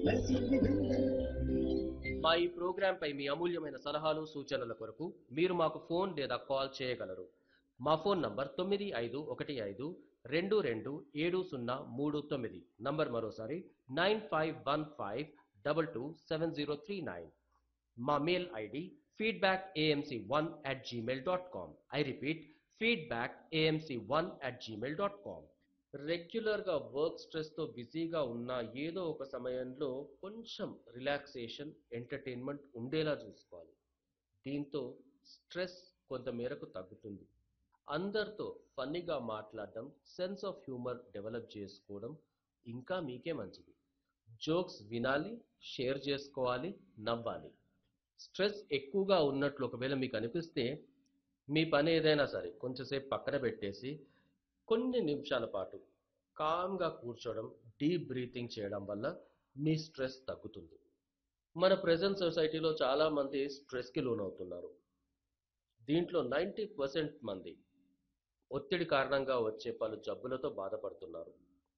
మా ఈ ప్రోగ్రాం పై మీ అమూల్యమైన సలహాలు సూచనల కొరకు మీరు మాకు ఫోన్ లేదా కాల్ చేయగలరు మా ఫోన్ నంబర్ తొమ్మిది ఐదు ఒకటి ఐదు రెండు రెండు ఏడు సున్నా మూడు తొమ్మిది నంబర్ మరోసారి nine five one five double two seven zero three nine మా mail ID feedback AMC one at Gmail dot com I repeat feedback AMC one at Gmail dot com రెగ్యులర్గా వర్క్ స్ట్రెస్తో బిజీగా ఉన్న ఏదో ఒక సమయంలో కొంచెం రిలాక్సేషన్ ఎంటర్టైన్మెంట్ ఉండేలా చూసుకోవాలి దీంతో స్ట్రెస్ కొంతమేరకు తగ్గుతుంది అందరితో ఫన్నీగా మాట్లాడడం సెన్స్ ఆఫ్ హ్యూమర్ డెవలప్ చేసుకోవడం ఇంకా మీకే మంచిది జోక్స్ వినాలి షేర్ చేసుకోవాలి నవ్వాలి స్ట్రెస్ ఎక్కువగా ఉన్నట్లు ఒకవేళ మీకు అనిపిస్తే మీ పని ఏదైనా సరే కొంచెంసేపు పక్కన పెట్టేసి కొన్ని నిమిషాల పాటు కామ్గా కూర్చోవడం డీప్ బ్రీతింగ్ చేయడం వల్ల మీ స్ట్రెస్ తగ్గుతుంది మన ప్రజెంట్ సొసైటీలో చాలామంది స్ట్రెస్కి లోనవుతున్నారు దీంట్లో నైంటీ పర్సెంట్ మంది ఒత్తిడి కారణంగా వచ్చే పలు జబ్బులతో బాధపడుతున్నారు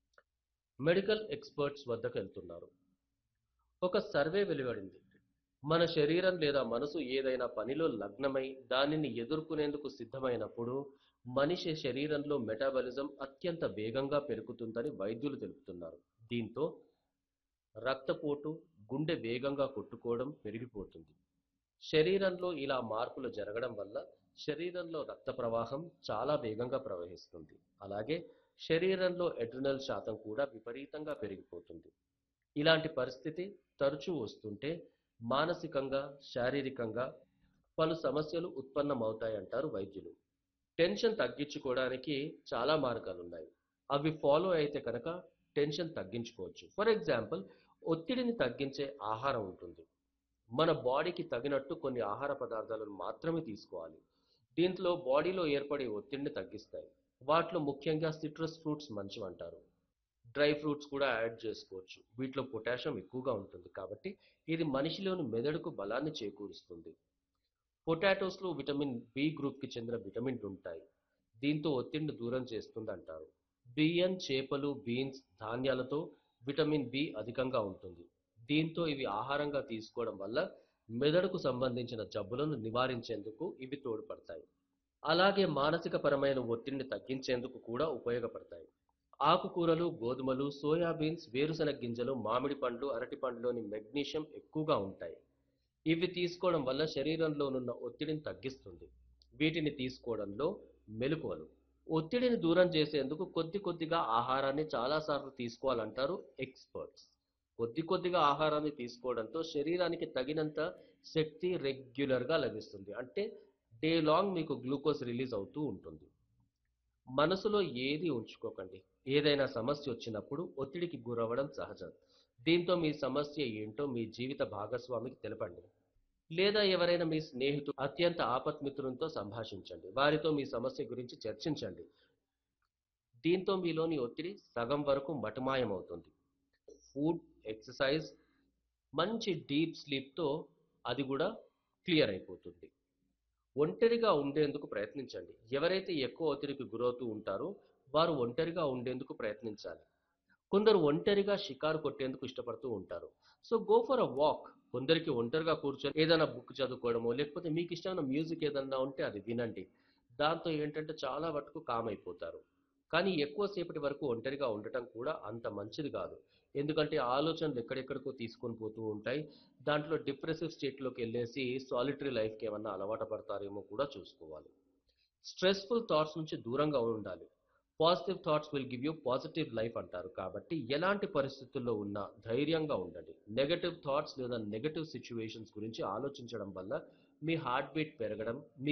మెడికల్ ఎక్స్పర్ట్స్ వద్దకు వెళ్తున్నారు ఒక సర్వే వెలువడింది మన శరీరం లేదా మనసు ఏదైనా పనిలో లగ్నమై దానిని ఎదుర్కొనేందుకు సిద్ధమైనప్పుడు మనిషి శరీరంలో మెటాబాలిజం అత్యంత వేగంగా పెరుగుతుందని వైద్యులు తెలుపుతున్నారు దీంతో రక్తపోటు గుండె వేగంగా కొట్టుకోవడం పెరిగిపోతుంది శరీరంలో ఇలా మార్పులు జరగడం వల్ల శరీరంలో రక్త ప్రవాహం చాలా వేగంగా ప్రవహిస్తుంది అలాగే శరీరంలో ఎడ్రినల్ శాతం కూడా విపరీతంగా పెరిగిపోతుంది ఇలాంటి పరిస్థితి తరచూ వస్తుంటే మానసికంగా శారీరకంగా పలు సమస్యలు ఉత్పన్నమవుతాయంటారు వైద్యులు టెన్షన్ తగ్గించుకోవడానికి చాలా మార్గాలు ఉన్నాయి అవి ఫాలో అయితే కనుక టెన్షన్ తగ్గించుకోవచ్చు ఫర్ ఎగ్జాంపుల్ ఒత్తిడిని తగ్గించే ఆహారం ఉంటుంది మన బాడీకి తగినట్టు కొన్ని ఆహార పదార్థాలను మాత్రమే తీసుకోవాలి దీంట్లో బాడీలో ఏర్పడే ఒత్తిడిని తగ్గిస్తాయి వాటిలో ముఖ్యంగా సిట్రస్ ఫ్రూట్స్ మంచివి అంటారు డ్రై ఫ్రూట్స్ కూడా యాడ్ చేసుకోవచ్చు వీటిలో పొటాషియం ఎక్కువగా ఉంటుంది కాబట్టి ఇది మనిషిలోని మెదడుకు బలాన్ని చేకూరుస్తుంది పొటాటోస్లో విటమిన్ బి గ్రూప్కి చెందిన విటమిన్లు ఉంటాయి దీంతో ఒత్తిడిని దూరం చేస్తుంది అంటారు బియ్యం చేపలు బీన్స్ ధాన్యాలతో విటమిన్ బి అధికంగా ఉంటుంది దీంతో ఇవి ఆహారంగా తీసుకోవడం వల్ల మెదడుకు సంబంధించిన జబ్బులను నివారించేందుకు ఇవి తోడ్పడతాయి అలాగే మానసిక పరమైన ఒత్తిడిని తగ్గించేందుకు కూడా ఉపయోగపడతాయి ఆకుకూరలు గోధుమలు సోయాబీన్స్ వేరుశనగ గింజలు మామిడి పండ్లు అరటి పండ్లోని మెగ్నీషియం ఎక్కువగా ఉంటాయి ఇవి తీసుకోవడం వల్ల శరీరంలోనున్న ఒత్తిడిని తగ్గిస్తుంది వీటిని తీసుకోవడంలో మెలకువలు ఒత్తిడిని దూరం చేసేందుకు కొద్ది కొద్దిగా ఆహారాన్ని చాలాసార్లు తీసుకోవాలంటారు ఎక్స్పర్ట్స్ కొద్ది కొద్దిగా ఆహారాన్ని తీసుకోవడంతో శరీరానికి తగినంత శక్తి రెగ్యులర్గా లభిస్తుంది అంటే డే లాంగ్ మీకు గ్లూకోజ్ రిలీజ్ అవుతూ ఉంటుంది మనసులో ఏది ఉంచుకోకండి ఏదైనా సమస్య వచ్చినప్పుడు ఒత్తిడికి గురవ్వడం సహజం దీంతో మీ సమస్య ఏంటో మీ జీవిత భాగస్వామికి తెలపండి లేదా ఎవరైనా మీ స్నేహితుడు అత్యంత ఆపత్మిత్రులతో సంభాషించండి వారితో మీ సమస్య గురించి చర్చించండి దీంతో మీలోని ఒత్తిడి సగం వరకు మటుమాయమవుతుంది ఫుడ్ ఎక్సర్సైజ్ మంచి డీప్ స్లీప్తో అది కూడా క్లియర్ అయిపోతుంది ఒంటరిగా ఉండేందుకు ప్రయత్నించండి ఎవరైతే ఎక్కువ ఒత్తిడికి గురవుతూ ఉంటారో వారు ఒంటరిగా ఉండేందుకు ప్రయత్నించాలి కొందరు ఒంటరిగా షికారు కొట్టేందుకు ఇష్టపడుతూ ఉంటారు so go for a walk కొందరికి ఒంటరిగా కూర్చొని ఏదైనా బుక్ చదువుకోవడమో లేకపోతే మీకు ఇష్టమైన మ్యూజిక్ ఏదన్నా ఉంటే అది వినండి దాంతో ఏంటంటే చాలా వరకు కామ్ అయిపోతారు కానీ ఎక్కువసేపటి వరకు ఒంటరిగా ఉండటం కూడా అంత మంచిది కాదు ఎందుకంటే ఆలోచనలు ఎక్కడెక్కడికో తీసుకొని పోతూ ఉంటాయి దాంట్లో డిప్రెసివ్ స్టేట్లోకి వెళ్ళేసి సాలిటరీ లైఫ్కి ఏమన్నా అలవాటు పడతారేమో కూడా చూసుకోవాలి స్ట్రెస్ఫుల్ థాట్స్ నుంచి దూరంగా ఉండాలి positive thoughts will give you positive life అంటారు కాబట్టి ఎలాంటి పరిస్థితుల్లో ఉన్నా ధైర్యంగా ఉండండి నెగటివ్ థాట్స్ లేదా నెగటివ్ సిచ్యువేషన్స్ గురించి ఆలోచించడం వల్ల మీ హార్ట్ బీట్ పెరగడం మీ